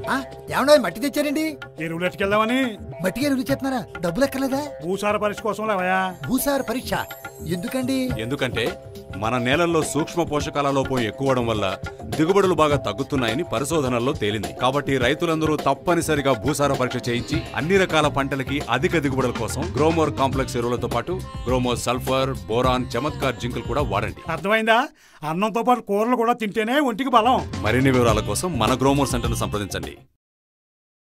ఆ, ఏమన్నా మట్టి తెచ్చారండి ఎరువులు ఎట్టుకెళ్దామని మట్టి ఎరువులు చేస్తున్నారా డబ్బులు ఎక్కలేదా భూసార పరీక్ష కోసం లేవయా భూసార పరీక్ష ఎందుకండి ఎందుకంటే మన నేలల్లో సూక్ష్మ పోషకాల లోపం ఎక్కువడం వల్ల దిగుబడులు బాగా తగ్గుతున్నాయని పరిశోధనల్లో తేలింది కాబట్టి రైతులందరూ తప్పనిసరిగా భూసార పరీక్ష చేయించి అన్ని రకాల పంటలకి అధిక దిగుబడుల కోసం గ్రోమోర్ కాంప్లెక్స్ ఎరువులతో పాటు గ్రోమోర్ సల్ఫర్ బోరాన్ చమత్కార్ జింకులు కూడా వాడండి అర్థమైందా అన్నంతో పాటు కూరలు కూడా తింటేనే ఒంటికి బలం మరిన్ని వివరాల కోసం మన గ్రోమోర్ సెంటర్ను సంప్రదించండి